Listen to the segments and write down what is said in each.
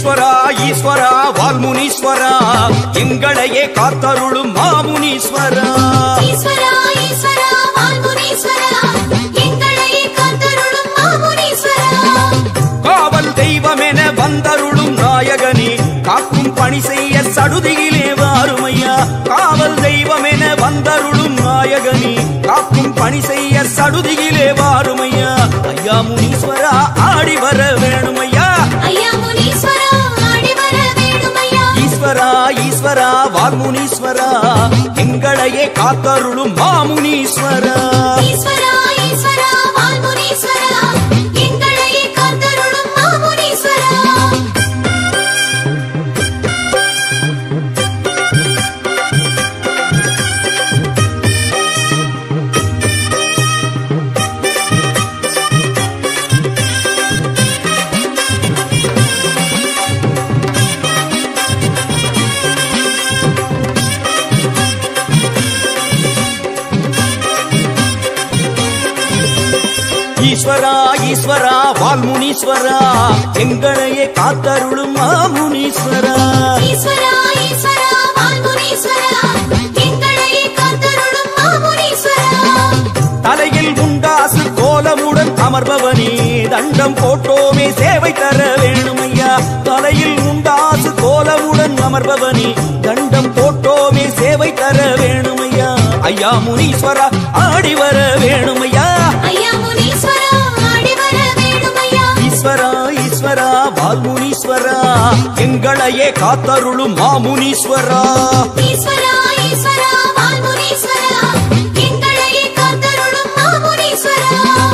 ஈஸ்வரா ஈஸ்வரா வால்முனீஸ்வரா எங்களையே காத்தருளும் மாமுனீஸ்வரா ஈஸ்வரா ஈஸ்வரா வான்முனீஸ்வரா எங்களையே காத்தருளும் மாமுனீஸ்வரா காவல் தெய்வமென வந்தருளும் நாயகனே காக்கும் பணி செய்ய சடுதியிலே வாருமையா காவல் தெய்வமென வந்தருளும் நாயகனே காக்கும் பணி செய்ய சடுதியிலே வாருமையா ஐயா முனீஸ்வரா ஆடி வர வேணுமையா ஐயா முனீஸ்வரா ஆடி வர வேணுமையா ஈஸ்வரா ஈஸ்வரா வால்முனீஸ்வரா எங்களையே காத்தருளும் மாமுனீஸ்வரா ஈஸ்வரா ஈஸ்வரா வான்முனீஸ்வரா எங்களையே காத்தருளும் மாமுனீஸ்வரா ஈஸ்வரா ஈஸ்வரா வால்முனீஸ்வரா எங்களையே காத்தருளும் மாமுனீஸ்வரா ஈஸ்வரா ஈஸ்வரா வான்முனீஸ்வரா எங்களையே காத்தருளும் மாமுனீஸ்வரா தலையில் உண்டாசு கோலமுடன் அமர்பவனே தண்டம் போட்டோமே சேவை தர வேணுமையா தலையில் உண்டாசு கோலமுடன் அமர்பவனே தண்டம் போட்டோமே சேவை தர வேணுமையா ஐயா முனீஸ்வரா ஆடி வர வேணுமையா ஐயா முனீஸ்வரா ஆடி வர வேணுமையா ஈஸ்வரா ஈஸ்வரா வால்முனீஸ்வரா எங்களையே காத்தருளும் மாமுனீஸ்வரா ஈஸ்வரா ஈஸ்வரா வான்முனீஸ்வரா எங்களையே காத்தருளும் மாமுனீஸ்வரா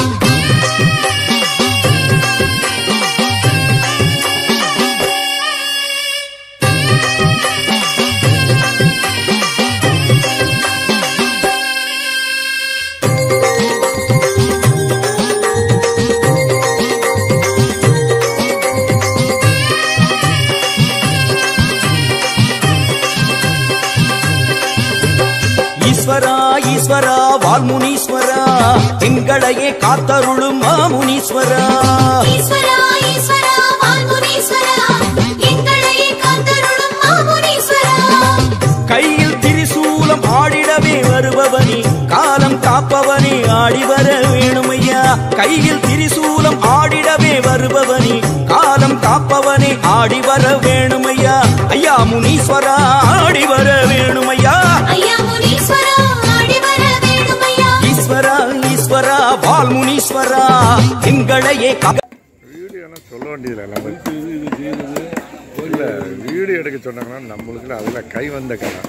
ஈஸ்வரா ஈஸ்வரா வால்முனீஸ்வரா எங்களையே காத்தருளும் மாமுனீஸ்வரா ஈஸ்வரா ஈஸ்வரா வான்முனீஸ்வரா எங்களையே காத்தருளும் மாமுனீஸ்வரா கையில் திரிசூலம் ஆடிடவே வருபவனே காலம் காப்பவனே ஆடி வர வேணுமையா கையில் திரிசூலம் ஆடிடவே வருபவனே காலம் காப்பவனே ஆடி வர வேணுமையா ஐயா முனீஸ்வரா ஆடி வர வேணுமையா ஐயா முனீஸ்வரா ஆடி வர வேணுமையா ஈஸ்வரா ஈஸ்வரா வால்முனீஸ்வரா எங்களையே கா வீடியோலாம் சொல்ல வேண்டியதில்லை நம்ம இல்லை வீடியோ எடுக்க சொன்னாங்கன்னா நம்மளுக்கு அதில் கை வந்த கதை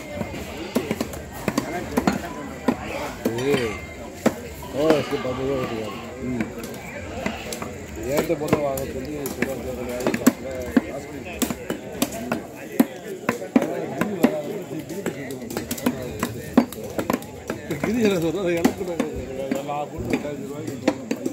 ஏற்ற பொருள் வாங்க சொல்லி கிரிஜன சொல்றது எனக்கு நான் கொடுத்து ரெண்டாயிரத்தி ரூபாய்க்கு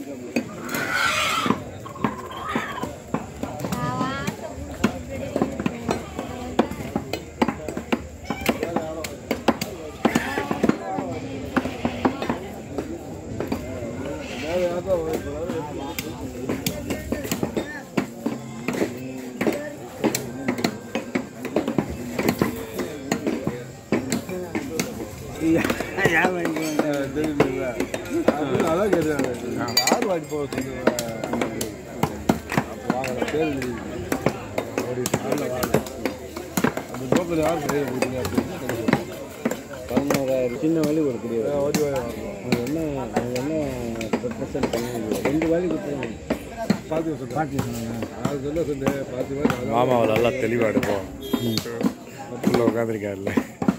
தெரியுமில்ல அதான் கேட்டாரு யார் வாங்கி போக சொல்லுவேன் அப்போ வாங்கல பேர் தெரியுது ஒரு நாளில் வாங்க அந்த டோக்கன் யார் கையில் கொடுத்தீங்க அப்படின்னு பதினோராயிரம் சின்ன வழி கொடுக்குறீங்க ஓடி வாங்கி வாங்கலாம் அது என்ன அது என்ன ரெப்ரசன்ட் பண்ணி ரெண்டு வழி கொடுத்துருங்க பார்த்து சொல்லுங்கள் அது சொல்ல சொன்னேன் பார்த்து மாதிரி மாமாவை நல்லா தெளிவாக எடுப்போம் உள்ள உட்காந்துருக்காருல்ல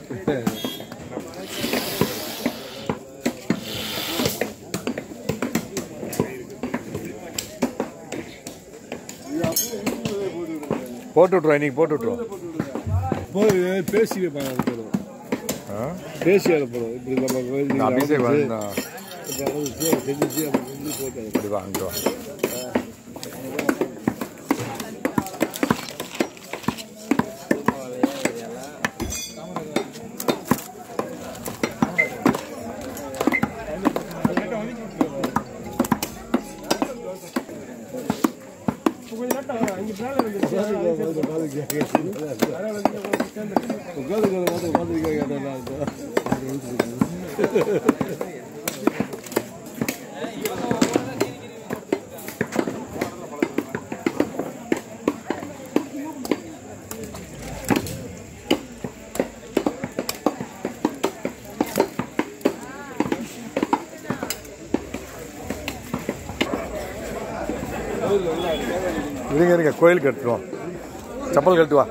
போட்டு விட்ருவோம் இன்னைக்கு போட்டு விட்ருவோம் போய் பேசி போதும் ஆ? பேசி போதும் இப்படி நம்ம கோயில் இந்த அபிஷேக் வந்து செஞ்சு அப்படி செஞ்சு போட்டு இப்படி வா அங்கே வா உட்காந்து பார்த்து உட்காந்துருக்கா கேட்டேன் இருங்க இருங்க கோயில் கட்டுருவோம் செப்பல் கட்டுவா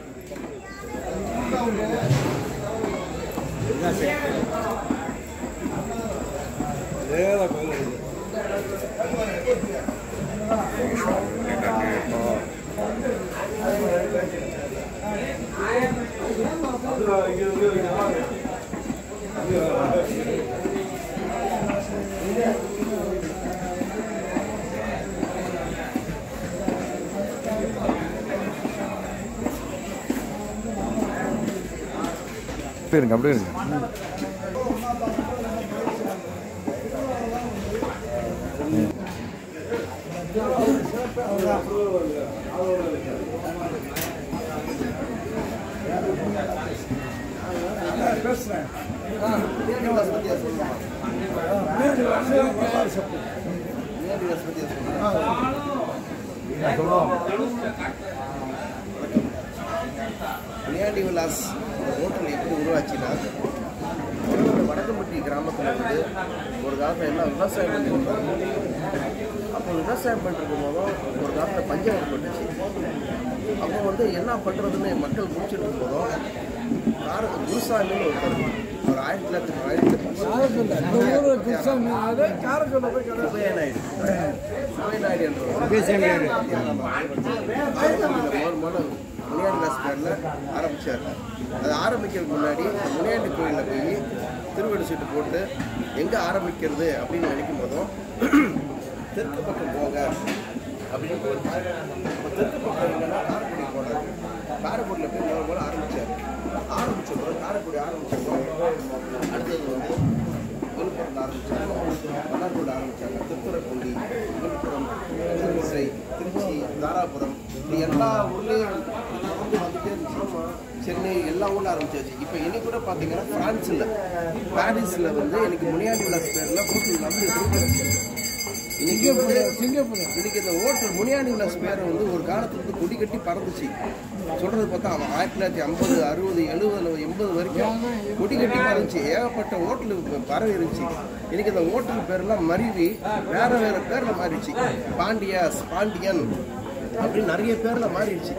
அப்படியே இருங்க அப்படியே இருங்க விளையாடி விலாஸ் ஹோட்டல் எப்படி உருவாச்சுன்னா திருவண்ணாமலை வடக்கம்பட்டி கிராமத்தில் வந்து ஒரு காலத்தில் எல்லாம் விவசாயம் பண்ணியிருந்தாங்க அப்போ விவசாயம் பண்ணிருக்கும் போதும் ஒரு காலத்தில் பஞ்சம் ஏற்பட்டுச்சு அப்போ வந்து என்ன பண்ணுறதுன்னு மக்கள் முடிச்சுட்டு இருக்கும் போதும் கார குருசாமின்னு ஒருத்தர் ஒரு ஆயிரத்தி தொள்ளாயிரத்தி ஆயிரத்தி சுபையநாயுடு சுபையநாயுடு என்ற முதல் முதல் முனியாண்டி தாஸ் பேரில் ஆரம்பித்தார் அது ஆரம்பிக்கிறதுக்கு முன்னாடி முனியாண்டி கோயிலில் போய் திருவடி சீட்டு போட்டு எங்கே ஆரம்பிக்கிறது அப்படின்னு நினைக்கும் போதும் தெற்கு பக்கம் போங்க அப்படின்னு போயிருந்தார் அப்போ தெற்கு பக்கம் இல்லைன்னா காரைக்குடி போனார் காரைக்குடியில் போய் முதல் முதல்ல ஆரம்பித்தார் ஆரம்பித்த போது காரைக்குடி ஆரம்பித்த போது அடுத்தது வந்து விழுப்புரம் ஆரம்பித்தாங்க மன்னார்கோடு ஆரம்பித்தாங்க திருத்துறைப்பூண்டி விழுப்புரம் திருவிசை திருச்சி தாராபுரம் இது எல்லா ஊர்லேயும் தொடர்ந்து வந்துட்டே இருந்துச்சு சென்னை எல்லா ஊர்ல ஆரம்பிச்சாச்சு இப்போ இன்னைக்கு கூட பார்த்தீங்கன்னா பிரான்ஸில் பாரிஸில் வந்து எனக்கு முனியாண்டி விலாஸ் பேரில் ஹோட்டல் நடந்துட்டு இருக்கு இன்னைக்கு வந்து சிங்கப்பூர் இன்னைக்கு இந்த ஹோட்டல் முனியாண்டி விலாஸ் பேரை வந்து ஒரு காலத்துல வந்து கொடி கட்டி பறந்துச்சு சொல்றது பார்த்தா அவன் ஆயிரத்தி தொள்ளாயிரத்தி ஐம்பது அறுபது எழுபதுல எண்பது வரைக்கும் கொடி கட்டி பறந்துச்சு ஏகப்பட்ட ஹோட்டல் பரவி இருந்துச்சு இன்னைக்கு இந்த ஹோட்டல் பேர்லாம் மருவி வேற வேற பேர்ல மாறிடுச்சு பாண்டியாஸ் பாண்டியன் அப்படின்னு நிறைய பேர்ல மாறிடுச்சு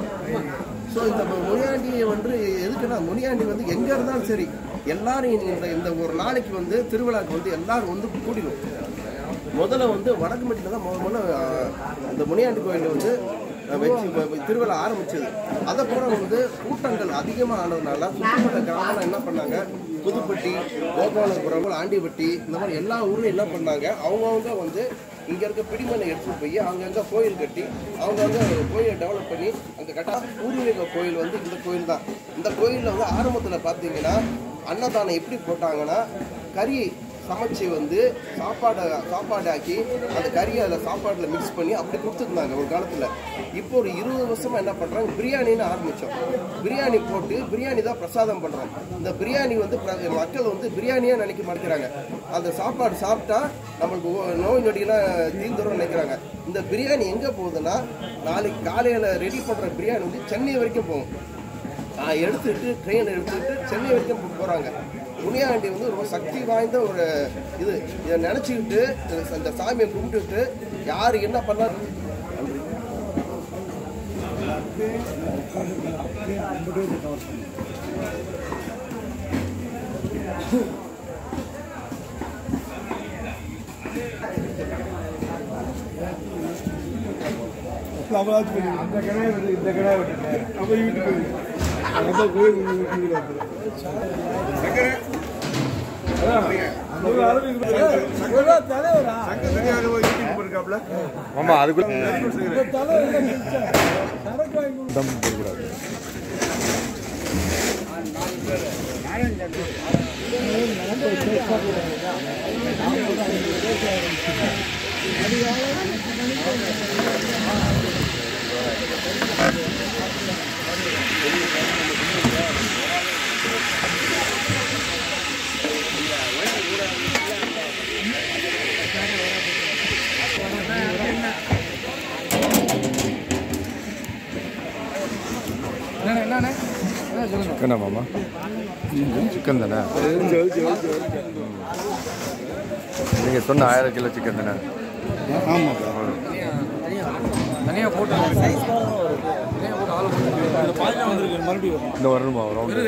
ஸோ இந்த முனியாண்டியை வந்து எதுக்குன்னா முனியாண்டி வந்து எங்க இருந்தாலும் சரி எல்லாரும் இந்த இந்த ஒரு நாளைக்கு வந்து திருவிழாக்கு வந்து எல்லாரும் வந்து கூடிடும் முதல்ல வந்து வடக்குமட்டியில் தான் முதல்ல முதல்ல அஹ், இந்த முனியாண்டி கோயிலில் வந்து அஹ், வச்சு வ- வ- திருவிழா ஆரம்பிச்சது அதுக்கப்புறம் வந்து கூட்டங்கள் அதிகமாக ஆனதுனால சுற்றுப்பட்ட கிராமம் என்ன பண்ணாங்க புதுப்பட்டி கோபாலபுரம் ஆண்டிப்பட்டி இந்த மாதிரி எல்லா ஊர்லையும் என்ன பண்ணாங்க அவங்கவுங்க வந்து இங்கே இருக்க பிடிமனை எடுத்துட்டு போய் அங்கங்கே கோயில் கட்டி அவங்கவுங்க கோயிலை டெவலப் பண்ணி அங்கே கட்டா பூர்வீக கோயில் வந்து இந்த கோயில் தான் இந்த கோயிலில் வந்து ஆரம்பத்தில் பார்த்தீங்கன்னா அன்னதானம் எப்படி போட்டாங்கன்னா கறி சமைச்சு வந்து சாப்பாடை சாப்பாடு ஆக்கி அந்த கறியை அதில் சாப்பாட்டில் மிக்ஸ் பண்ணி அப்படி கொடுத்துருந்தாங்க ஒரு காலத்தில் இப்போ ஒரு இருபது வருஷமாக என்ன பண்ணுறாங்க பிரியாணின்னு ஆரம்பித்தோம் பிரியாணி போட்டு பிரியாணி தான் பிரசாதம் பண்ணுறோம் இந்த பிரியாணி வந்து பிர- மக்கள் வந்து பிரியாணியாக நினைக்க மாட்டேங்கிறாங்க அந்த சாப்பாடு சாப்பிட்டா நம்மளுக்கு ஓ- நோய் நொடியெல்லாம் தீர்ந்துரும் நினைக்கிறாங்க இந்த பிரியாணி எங்கே போகுதுன்னா நாளைக்கு காலையில் ரெடி பண்ணுற பிரியாணி வந்து சென்னை வரைக்கும் போகும் ஆ, எடுத்துட்டு ட்ரெயின் எடுத்துட்டு சென்னை வரைக்கும் போ- போறாங்க முனியாண்டி வந்து ரொம்ப சக்தி வாய்ந்த ஒரு இது இதை நினச்சிக்கிட்டு அந்த சாமியை கும்பிட்டுட்டு யார் என்ன பண்ணார் அந்த கடாயை வந்து இந்த கடாயை விட்டுட்டேன் அப்போ வீட்டுக்கு போய் அந்த கோயில் வீட்டுக்கு தலைவரா ஆமா அதுக்குள்ள தலைவர் சரக்கு வாங்கி தம் போடக்கூடாது சிக்கனா மாமா சிக்கன் தானே நீங்கள் சொன்ன ஆயிரம் கிலோ சிக்கன் தானே இந்த வரணுமா ரவுண்டு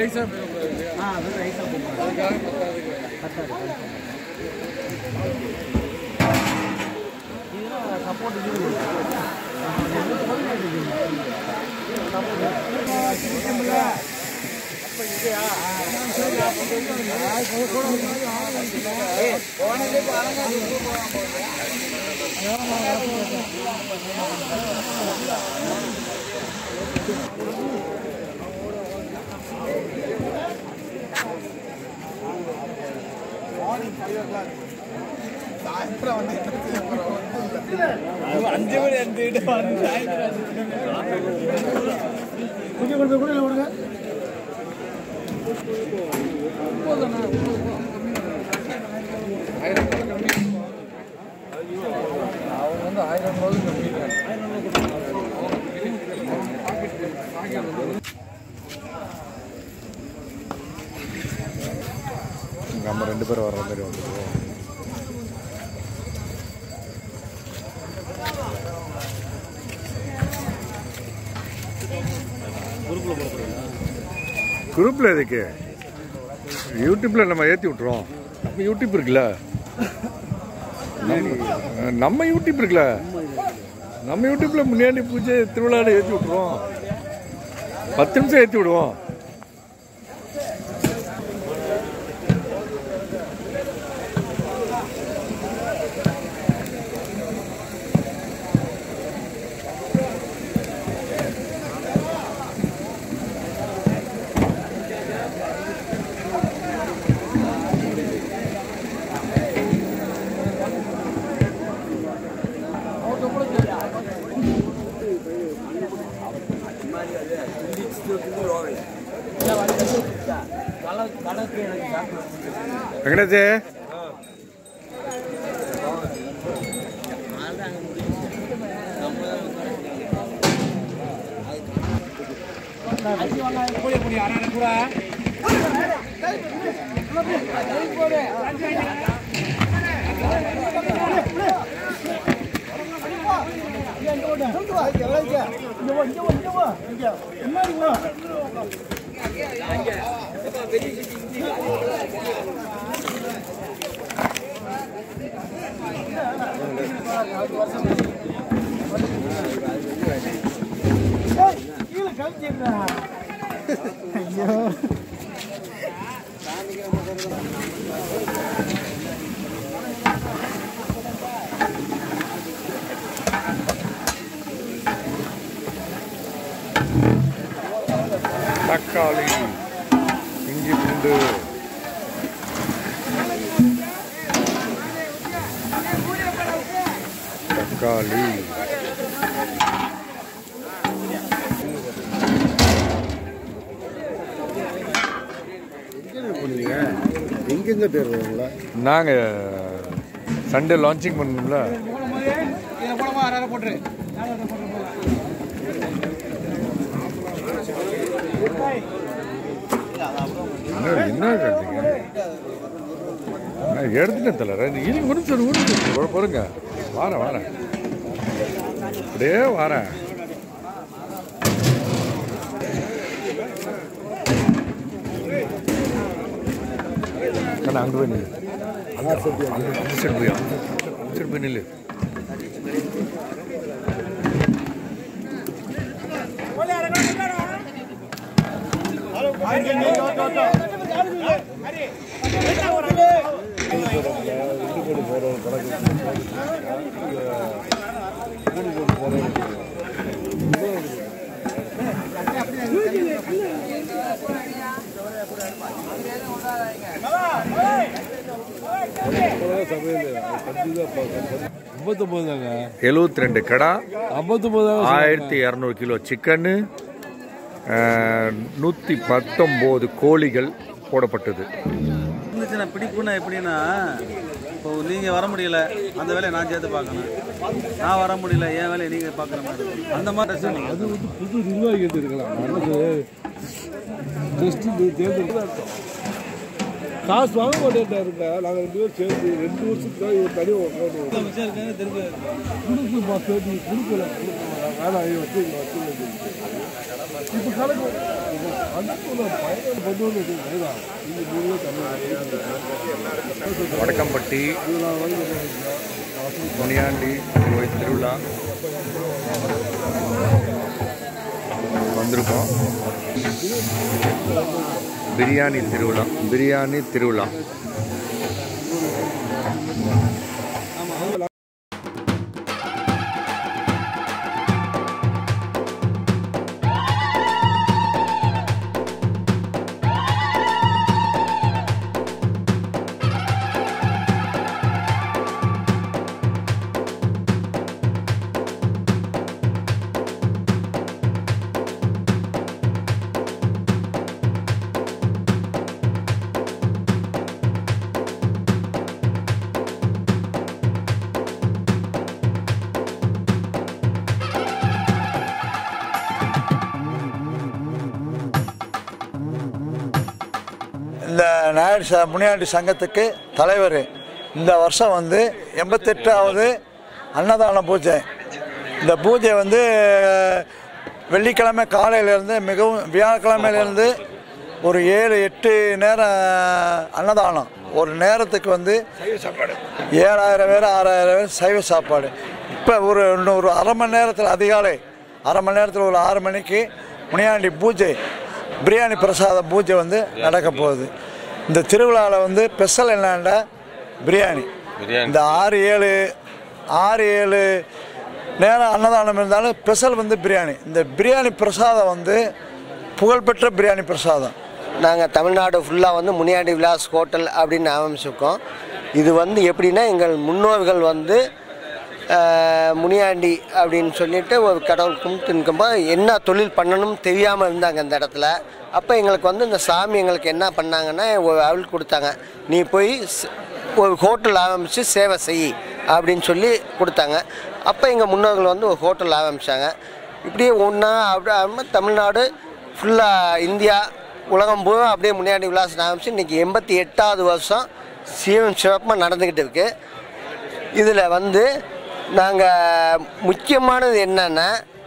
நம்ம ரெண்டு பேரும் வர்ற மாதிரி வந்துடுவோம் குரூப்பில் எதுக்கு யூடியூப்பில் நம்ம ஏற்றி விட்ருவோம் நம்ம யூடியூப் இருக்குல்ல நம்ம- நம்ம யூடியூப் இருக்குல்ல நம்ம யூடியூப்பில் முன்னாடி பூஜை திருவிழாவில் ஏற்றி விட்ருவோம் பத்து நிமிஷம் ஏற்றி விடுவோம் வெங்கடேஷ் தக்காளி இஞ்சி பூண்டு தக்காளி எங்கெங்க பேர் வருங்களா நாங்கள் சண்டே லான்ச்சிங் பண்ணணும்ல என்ன என்ன கருத்துங்க நான் எடுத்துட்டேன் தலை இது ஒரு நிமிஷம் ஒரு நிமிஷம் பாருங்க வாரேன் வாரேன் அப்படியே வாரேன் கண்ணா அங்கே போய் நில்லு அந்த அந்த அந்த சைடு போய் அந்த சைடு போய் நில்லு ஐம்பத்தொம்பது தாங்க எழுபத்தி ரெண்டு கடா ஐம்பத்தொம்பது தாங்க ஆயிரத்தி இரநூறு கிலோ சிக்கனு நூற்றி பத்தொம்போது கோழிகள் போடப்பட்டது இருந்துச்சுன்னா பிடிப்புனா எப்படின்னா இப்போ நீங்கள் வர முடியல அந்த வேலையை நான் சேர்த்து பார்க்கணும் நான் வர முடியல என் வேலையை நீங்கள் பார்க்குற மாதிரி இருக்கும் அந்த மாதிரி ட்ரெஸ் நீங்கள் அது வந்து புது நிர்வாகிகள் இருக்கலாம் நல்லது ஜஸ்ட் தேர்ந்தெடுத்து அர்த்தம் காசு வாங்க மாட்டேன்டா இருக்கா நாங்கள் ரெண்டு பேரும் சேர்ந்து ரெண்டு வருஷத்துக்கு தான் இவர் தனி உட்காந்து மிச்சம் இருக்காங்க தெரிஞ்சு கொடுக்குமா சேர்த்து கொடுக்கல வேணாம் ஐயோ வச்சு வச்சு இப்போ கணக்கு அனுப்புல பயணம் கொண்டு வந்து வேணாம் நீங்கள் நீங்களே தமிழ் வடக்கம்பட்டி முனியாண்டி கோயில் திருவிழா வந்திருக்கோம் பிரியாணி திருவிழா பிரியாணி திருவிழா இந்த நாயுடு ச முனியாண்டி சங்கத்துக்கு தலைவர் இந்த வருஷம் வந்து எண்பத்தெட்டாவது அன்னதான பூஜை இந்த பூஜை வந்து வெள்ளிக்கிழமை காலையிலேருந்து மிகவும் வியாழக்கிழமையிலேருந்து ஒரு ஏழு எட்டு நேரம் அன்னதானம் ஒரு நேரத்துக்கு வந்து ஏழாயிரம் பேர் ஆறாயிரம் பேர் சைவ சாப்பாடு இப்போ ஒரு இன்னும் ஒரு அரை மணி நேரத்தில் அதிகாலை அரை மணி நேரத்தில் ஒரு ஆறு மணிக்கு முனியாண்டி பூஜை பிரியாணி பிரசாத பூஜை வந்து நடக்க போகுது இந்த திருவிழாவில் வந்து ஸ்பெஷல் என்னன்னா பிரியாணி இந்த ஆறு ஏழு ஆறு ஏழு நேரம் அன்னதானம் இருந்தாலும் ஸ்பெஷல் வந்து பிரியாணி இந்த பிரியாணி பிரசாதம் வந்து புகழ்பெற்ற பிரியாணி பிரசாதம் நாங்கள் தமிழ்நாடு ஃபுல்லாக வந்து முனியாண்டி விலாஸ் ஹோட்டல் அப்படின்னு ஆரம்பிச்சிருக்கோம் இது வந்து எப்படின்னா எங்கள் முன்னோர்கள் வந்து ஆஹ், முனியாண்டி அப்படின்னு சொல்லிட்டு ஒரு கடவுள் கும்பிட்டு நிற்கும்போது என்ன தொழில் பண்ணணும்னு தெரியாமல் இருந்தாங்க இந்த இடத்துல அப்போ எங்களுக்கு வந்து இந்த சாமி எங்களுக்கு என்ன பண்ணாங்கன்னா ஒரு அருள் கொடுத்தாங்க நீ போய் ஸ்- ஒரு ஹோட்டல் ஆரம்பித்து சேவை செய் அப்படின்னு சொல்லி கொடுத்தாங்க அப்போ எங்கள் முன்னோர்கள் வந்து ஒரு ஹோட்டல் ஆரம்பித்தாங்க இப்படியே ஒன்றா அப்படி ஆரம்பிச்சு தமிழ்நாடு ஃபுல்லாக இந்தியா உலகம் பூரா அப்படியே முன்னாடி விலாசம் ஆரம்பிச்சு இன்றைக்கி எண்பத்தி எட்டாவது வருஷம் சீவன் சிறப்பாக நடந்துக்கிட்டு இருக்குது இதில் வந்து நாங்கள் முக்கியமானது என்னென்னா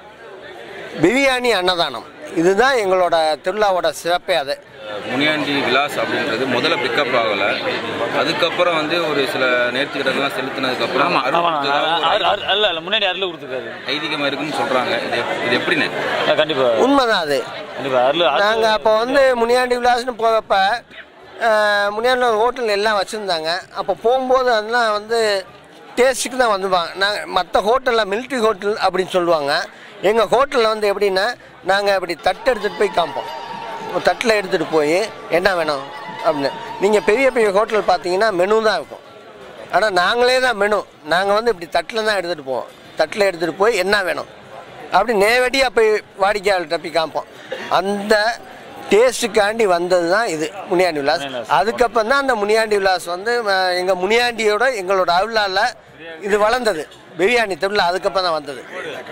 பிரியாணி அன்னதானம் இதுதான் எங்களோட திருவிழாவோட சிறப்பே அது முனியாண்டி விலாஸ் அப்படின்றது முதல்ல பிக்கப் ஆகலை அதுக்கப்புறம் வந்து ஒரு சில நேர்த்திக்கடன்லாம் செலுத்தினதுக்கப்புறம் அருள் கொடுத்ததாக ஒரு அல்ல இல்ல முன்னாடி அருள் கொடுத்துருக்காரு ஐதீகமாக இருக்குன்னு சொல்கிறாங்க இது எப்- இது எப்படின்னு கண்டிப்பா உண்மைதான் அது கண்டிப்பா அருள் நாங்கள் அப்போ வந்து முனியாண்டி விலாஸ்னு போகிறப்ப முனியாண்டி ஹோட்டல் எல்லாம் வச்சுருந்தாங்க அப்போ போகும்போது அதெல்லாம் வந்து டேஸ்ட்டுக்கு தான் வந்துவாங்க நாங்கள் மற்ற ஹோட்டலில் மிலிட்ரி ஹோட்டல் அப்படின்னு சொல்லுவாங்க எங்கள் ஹோட்டலில் வந்து எப்படின்னா நாங்கள் இப்படி தட்டு எடுத்துகிட்டு போய் காமிப்போம் ஒரு தட்டில் எடுத்துகிட்டு போய் என்ன வேணும் அப்படின்னு நீங்கள் பெரிய பெரிய ஹோட்டல் பார்த்தீங்கன்னா மெனு தான் இருக்கும் ஆனால் நாங்களே தான் மெனு நாங்கள் வந்து இப்படி தட்டில் தான் எடுத்துகிட்டு போவோம் தட்டில் எடுத்துகிட்டு போய் என்ன வேணும் அப்படி நேரடியாக போய் வாடிக்கையாளர்கிட்ட போய் காமிப்போம் அந்த டேஸ்ட்டுக்காண்டி வந்தது தான் இது முனியாண்டி விலாஸ் அதுக்கப்புறம் தான் அந்த முனியாண்டி விலாஸ் வந்து எங்கள் முனியாண்டியோட எங்களோட அருளால் இது வளர்ந்தது பிரியாணி திருவிழா அதுக்கப்புறம் தான் வந்தது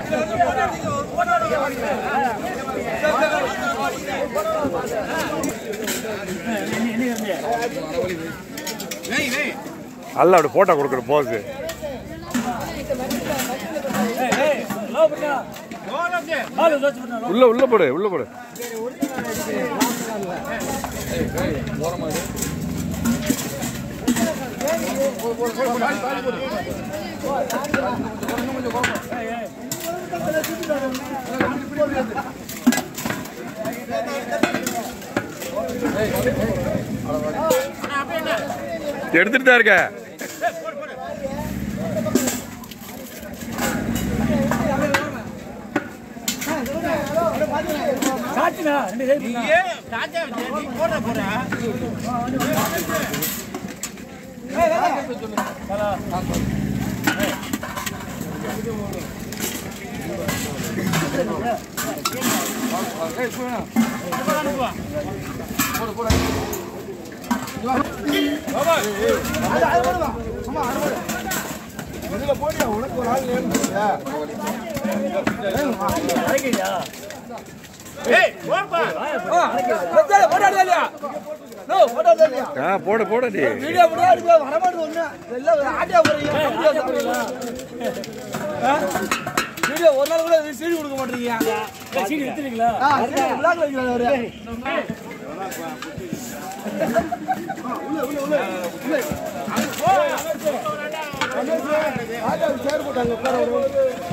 அல்ல அப்படி போட்டோ கொடுக்குற போஸ் உள்ள உள்ள போடு உள்ள போடு எடுத்துட்டு தான் இருக்க போடு போடு இதுல போடியா உனக்கு ஒரு ஆள் நேரம் ஆ போட போட நீ வீடியோ கூட எடுக்க வர மாட்டேன் ஒண்ணு எல்லாம் ஆட்டியா போறீங்க கம்மியா சாப்பிடுறீங்களா வீடியோ ஒரு நாள் கூட சீடி கொடுக்க மாட்டீங்க சீடி எடுத்துறீங்களா விளாக்ல வைக்கிறாரு அவரு உள்ள உள்ள உள்ள உள்ள ஆட்டோ சேர் போட்டாங்க உட்கார ஒரு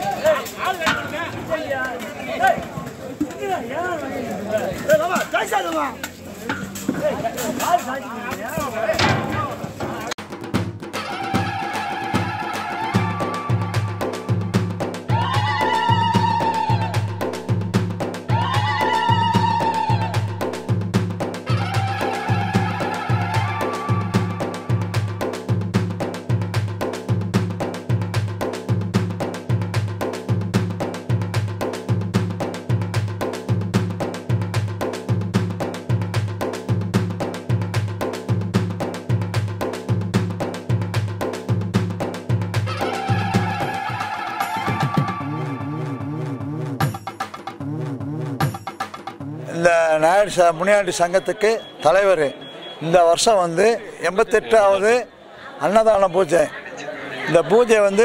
இந்த நாயுடு ச முனியாண்டி சங்கத்துக்கு தலைவர் இந்த வருஷம் வந்து எண்பத்தெட்டாவது அன்னதான பூஜை இந்த பூஜை வந்து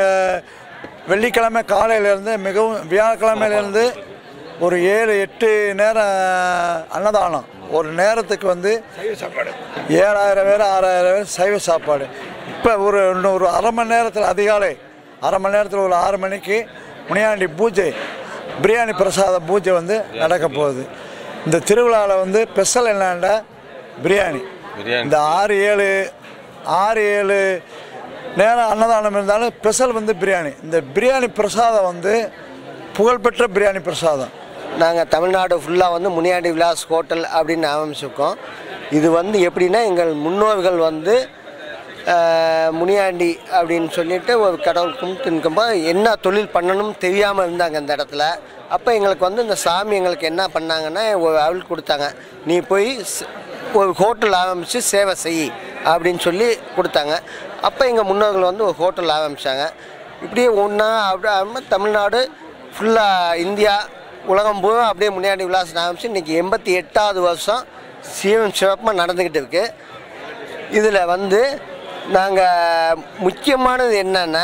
வெள்ளிக்கிழமை காலையிலேருந்து மிகவும் வியாழக்கிழமையிலேருந்து ஒரு ஏழு எட்டு நேரம் அன்னதானம் ஒரு நேரத்துக்கு வந்து ஏழாயிரம் பேர் ஆறாயிரம் பேர் சைவ சாப்பாடு இப்போ ஒரு இன்னும் ஒரு அரை மணி நேரத்தில் அதிகாலை அரை மணி நேரத்தில் ஒரு ஆறு மணிக்கு முனியாண்டி பூஜை பிரியாணி பிரசாத பூஜை வந்து நடக்க போகுது இந்த திருவிழாவில் வந்து ஸ்பெஷல் என்னன்னா பிரியாணி இந்த ஆறு ஏழு ஆறு ஏழு நேரம் அன்னதானம் இருந்தாலும் ஸ்பெஷல் வந்து பிரியாணி இந்த பிரியாணி பிரசாதம் வந்து புகழ்பெற்ற பிரியாணி பிரசாதம் நாங்கள் தமிழ்நாடு ஃபுல்லாக வந்து முனியாண்டி விலாஸ் ஹோட்டல் அப்படின்னு ஆரம்பிச்சிருக்கோம் இது வந்து எப்படின்னா எங்கள் முன்னோர்கள் வந்து ஆஹ், முனியாண்டி அப்படின்னு சொல்லிட்டு ஒரு கடவுள் கும்பிட்டு நிற்கும்போது என்ன தொழில் பண்ணணும்னு தெரியாமல் இருந்தாங்க இந்த இடத்துல அப்போ எங்களுக்கு வந்து இந்த சாமி எங்களுக்கு என்ன பண்ணாங்கன்னா ஒரு அருள் கொடுத்தாங்க நீ போய் ஸ்- ஒரு ஹோட்டல் ஆரம்பித்து சேவை செய் அப்படின்னு சொல்லி கொடுத்தாங்க அப்போ எங்கள் முன்னோர்கள் வந்து ஒரு ஹோட்டல் ஆரம்பித்தாங்க இப்படியே ஒன்றா அப்படியே ஆரம்பிச்சு தமிழ்நாடு ஃபுல்லாக இந்தியா உலகம் பூரா அப்படியே முன்னாடி விலாசம் ஆரம்பிச்சு இன்றைக்கி எண்பத்தி எட்டாவது வருஷம் சீவன் சிறப்பாக நடந்துக்கிட்டு இருக்கு இதில் வந்து நாங்கள் முக்கியமானது என்னென்னா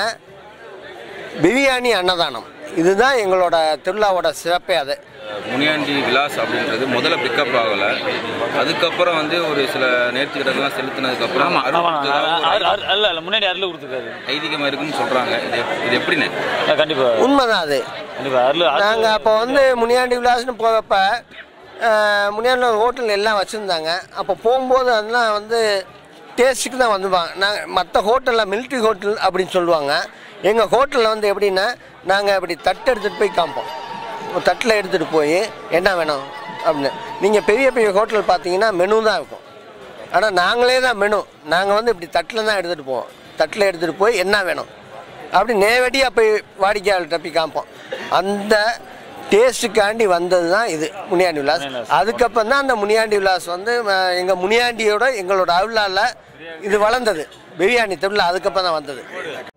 பிரியாணி அன்னதானம் இதுதான் எங்களோட திருவிழாவோட சிறப்பே அது முனியாண்டி விலாஸ் அப்படின்றது முதல்ல பிக்கப் ஆகலை அதுக்கப்புறம் வந்து ஒரு சில நேர்த்திக்கடன்லாம் செலுத்தினதுக்கப்புறம் ஆமா அருள் ஆமா கொடுத்ததாக ஒரு அரு- அரு- அல்ல இல்ல முன்னாடி அருள் கொடுத்துருக்காரு ஐதீகமாக இருக்குன்னு சொல்கிறாங்க இது எப்- இது எப்படின்னு கண்டிப்பா உண்மைதான் அது கண்டிப்பா அருள் அருள் நாங்கள் அப்போ வந்து முனியாண்டி விலாஸ்னு போகிறப்ப முனியாண்டி ஹோட்டல் எல்லாம் வச்சுருந்தாங்க அப்போ போகும்போது அதெல்லாம் வந்து டேஸ்ட்டுக்கு தான் வந்துருவாங்க நாங்கள் மற்ற ஹோட்டலில் மிலிட்ரி ஹோட்டல் அப்படின்னு சொல்லுவாங்க எங்கள் ஹோட்டலில் வந்து எப்படின்னா நாங்கள் அப்படி தட்டு எடுத்துகிட்டு போய் காமிப்போம் ஒரு தட்டில் எடுத்துகிட்டு போய் என்ன வேணும் அப்படின்னு நீங்கள் பெரிய பெரிய ஹோட்டல் பார்த்தீங்கன்னா மெனு தான் இருக்கும் ஆனால் நாங்களே தான் மெனு நாங்கள் வந்து இப்படி தட்டில் தான் எடுத்துகிட்டு போவோம் தட்டில் எடுத்துகிட்டு போய் என்ன வேணும் அப்படி நேரடியாக போய் வாடிக்கையாளர்கிட்ட போய் காமிப்போம் அந்த டேஸ்ட்டுக்காண்டி வந்தது தான் இது முனியாண்டி விலாஸ் அதுக்கப்புறம் தான் அந்த முனியாண்டி விலாஸ் வந்து அஹ், எங்கள் முனியாண்டியோட எங்களோட அருளால் இது வளர்ந்தது பிரியாணி திருவிழா அதுக்கப்புறம் தான் வந்தது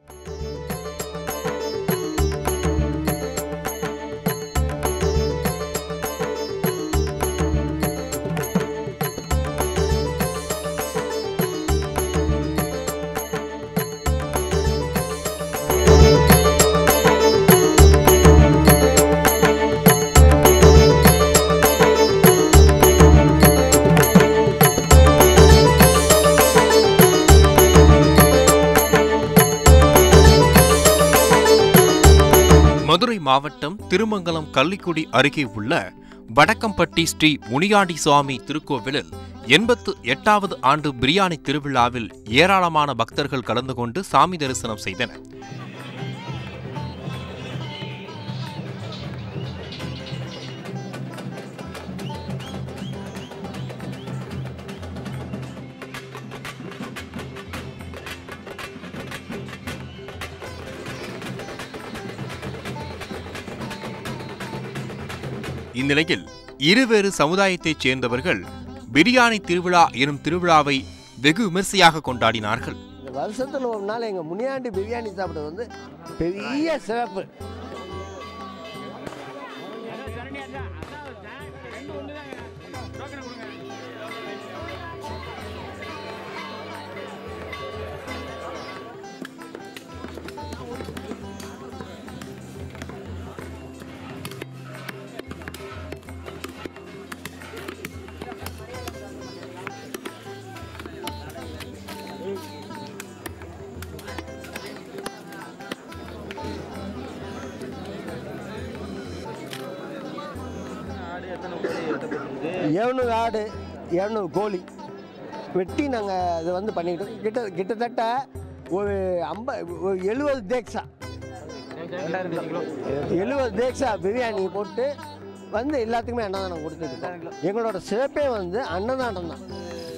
மதுரை மாவட்டம் திருமங்கலம் கள்ளிக்குடி அருகே உள்ள வடக்கம்பட்டி ஸ்ரீ முனியாண்டி சுவாமி திருக்கோவிலில் எண்பத்து எட்டாவது ஆண்டு பிரியாணி திருவிழாவில் ஏராளமான பக்தர்கள் கலந்து கொண்டு சாமி தரிசனம் செய்தனர் இந்நிலையில் இருவேறு சமுதாயத்தைச் சேர்ந்தவர்கள் பிரியாணி திருவிழா எனும் திருவிழாவை வெகு விமர்சையாக கொண்டாடினார்கள் வருஷத்தில் ஒரு நாள் எங்கள் முனியாண்டி பிரியாணி சாப்பிட்றது வந்து பெரிய சிறப்பு எழுநூறு ஆடு எழுநூறு கோழி வெட்டி நாங்கள் இது வந்து பண்ணிக்கிட்டோம் கிட்ட கிட்டத்தட்ட ஒரு ஐம்ப ஒரு எழுபது தேக்ஸா எழுபது தேக்ஸா பிரியாணி போட்டு வந்து எல்லாத்துக்குமே அன்னதானம் கொடுத்துருக்கோம் எங்களோட சிறப்பே வந்து அன்னதானம் தான்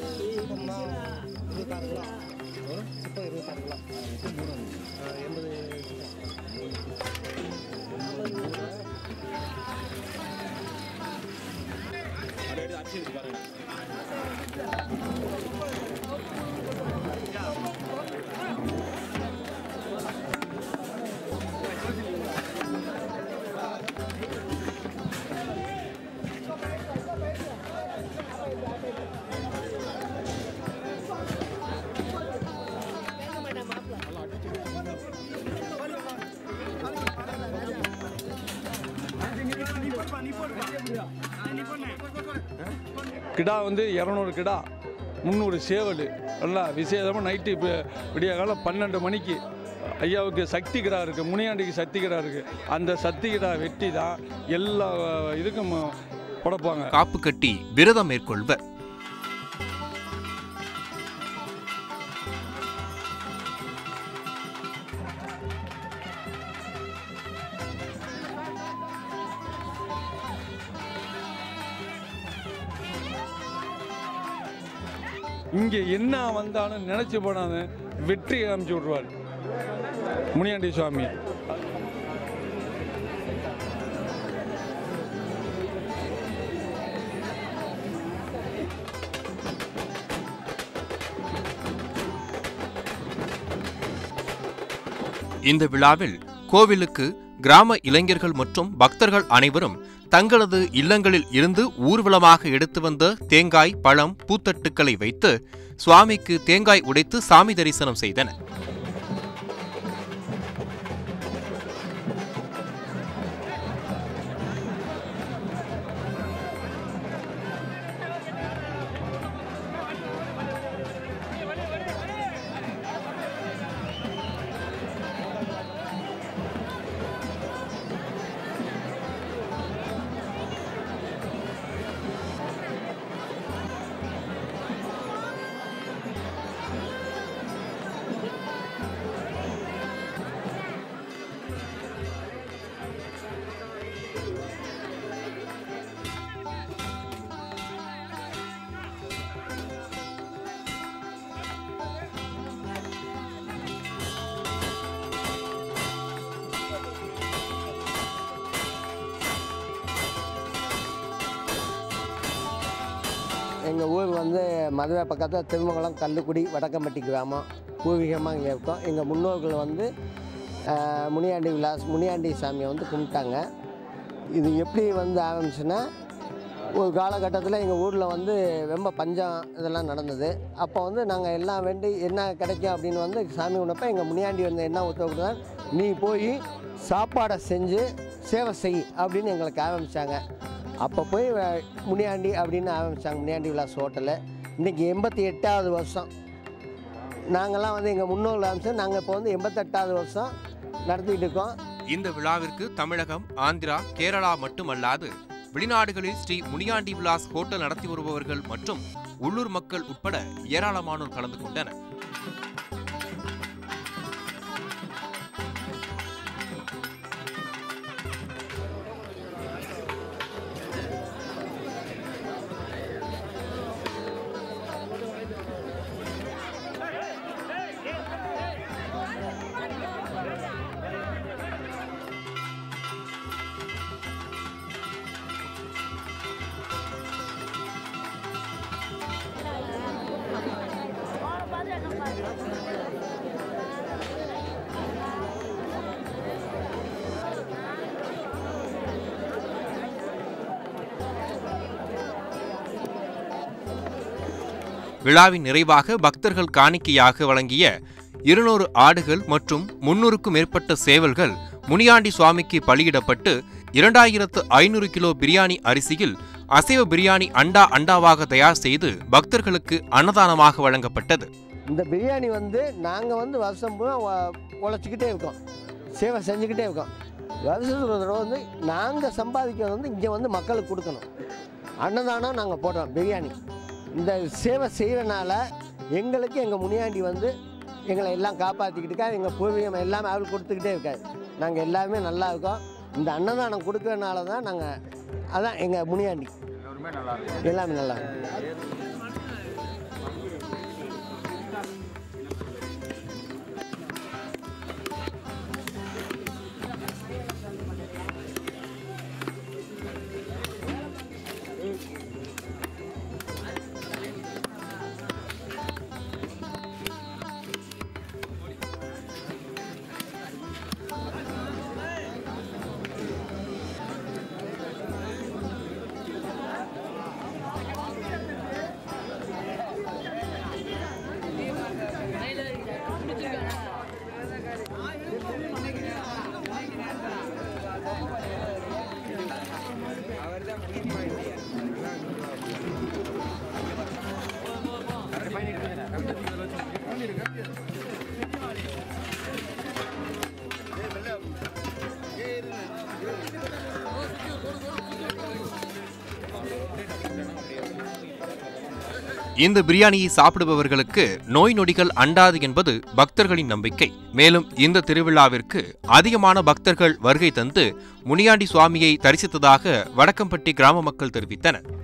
கிடா வந்து இரநூறு கிடா முந்நூறு சேவல் நல்லா விசேஷமாக நைட்டு இப்போ விடிய காலம் பன்னெண்டு மணிக்கு ஐயாவுக்கு சக்தி கிடா இருக்குது முனியாண்டிக்கு சக்தி கிடா இருக்குது அந்த சக்தி கிடா வெட்டி தான் எல்லா இதுக்கும் புடப்பாங்க காப்பு கட்டி விரதம் மேற்கொள்வர் இங்கே என்ன வந்தாலும் நினச்சி போனாங்க வெற்றி காமிச்சு விட்ருவார் முனியாண்டி சுவாமி இந்த விழாவில் கோவிலுக்கு கிராம இளைஞர்கள் மற்றும் பக்தர்கள் அனைவரும் தங்களது இல்லங்களில் இருந்து ஊர்வலமாக எடுத்து வந்த தேங்காய் பழம் பூத்தட்டுக்களை வைத்து சுவாமிக்கு தேங்காய் உடைத்து சாமி தரிசனம் செய்தனர் எங்கள் ஊர் வந்து மதுரை பக்கத்தில் திருமங்கலம் கல்லுக்குடி வடக்கம்பட்டி கிராமம் பூர்வீகமாக இங்கே இருக்கோம் எங்கள் முன்னோர்கள் வந்து ஆஹ், முனியாண்டி விலாஸ் முனியாண்டி சாமியை வந்து கும்பிட்டாங்க இது எப்படி வந்து ஆரம்பிச்சுன்னா ஒரு காலகட்டத்தில் எங்கள் ஊரில் வந்து ரொம்ப பஞ்சம் இதெல்லாம் நடந்தது அப்போ வந்து நாங்கள் எல்லாம் வேண்டி என்ன கிடைக்கும் அப்படின்னு வந்து சாமி உணப்ப எங்கள் முனியாண்டி வந்து என்ன உத்தரவு கொடுத்தாரு, நீ போய் சாப்பாடை செஞ்சு சேவை செய் அப்படின்னு எங்களுக்கு ஆரம்பித்தாங்க அப்போ போய் வ- முனியாண்டி அப்படின்னு ஆரம்பித்தாங்க முனியாண்டி விலாஸ் ஹோட்டலு இன்றைக்கி எண்பத்தி எட்டாவது வருஷம் நாங்கள்லாம் வந்து எங்கள் முன்னோர்கள் ஆரம்பிச்சு நாங்கள் இப்போ வந்து எண்பத்தெட்டாவது வருஷம் நடத்திட்டு இருக்கோம் இந்த விழாவிற்கு தமிழகம் ஆந்திரா கேரளா மட்டுமல்லாது வெளிநாடுகளில் ஸ்ரீ முனியாண்டி விலாஸ் ஹோட்டல் நடத்தி வருபவர்கள் மற்றும் உள்ளூர் மக்கள் உட்பட ஏராளமானோர் கலந்து கொண்டனர் பாத்து விழாவின் நிறைவாக பக்தர்கள் காணிக்கையாக வழங்கிய இருநூறு ஆடுகள் மற்றும் முன்னூறுக்கும் மேற்பட்ட சேவல்கள் முனியாண்டி சுவாமிக்கு பலியிடப்பட்டு இரண்டாயிரத்து ஐநூறு கிலோ பிரியாணி அரிசியில் அசைவ பிரியாணி அண்டா அண்டாவாக தயார் செய்து பக்தர்களுக்கு அன்னதானமாக வழங்கப்பட்டது இந்த பிரியாணி வந்து நாங்கள் வந்து வருஷம் பூரா உ- உழைச்சிக்கிட்டே இருக்கோம் சேவை செஞ்சுக்கிட்டே இருக்கோம் வருஷத்துக்கு ஒரு தடவை வந்து நாங்கள் சம்பாதிக்கிறது வந்து இங்கே வந்து மக்களுக்கு கொடுக்கணும் அன்னதானம் நாங்கள் போடுறோம் பிரியாணி இந்த சேவை செய்கிறனால எங்களுக்கு எங்கள் முனியாண்டி வந்து எங்களை எல்லாம் காப்பாற்றிக்கிட்டு இருக்கா எங்கள் பூர்வீகம் எல்லாமே அவர் கொடுத்துக்கிட்டே இருக்காரு நாங்கள் எல்லாருமே நல்லா இருக்கோம் இந்த அன்னதானம் கொடுக்கறனால தான் நாங்கள் அதான் எங்கள் முனியாண்டி எல்லாமே நல்லா இருக்கும் இந்த பிரியாணியை சாப்பிடுபவர்களுக்கு நோய் நொடிகள் அண்டாது என்பது பக்தர்களின் நம்பிக்கை மேலும் இந்த திருவிழாவிற்கு அதிகமான பக்தர்கள் வருகை தந்து முனியாண்டி சுவாமியை தரிசித்ததாக வடக்கம்பட்டி கிராம மக்கள் தெரிவித்தனர்